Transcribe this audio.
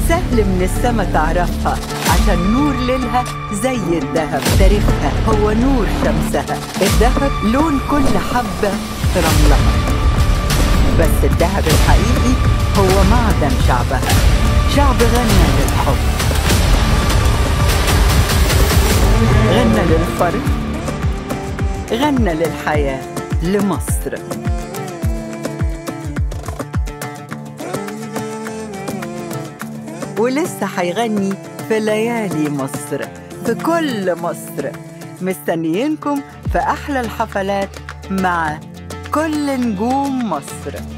سهل من السما تعرفها عشان نور ليلها زي الذهب تاريخها هو نور شمسها الذهب لون كل حبة في رملها بس الذهب الحقيقي هو معدن شعبها شعب غنى للحب غنى للفرد غنى للحياة لمصر ولسه هيغني في ليالي مصر في كل مصر مستنيينكم في أحلى الحفلات مع كل نجوم مصر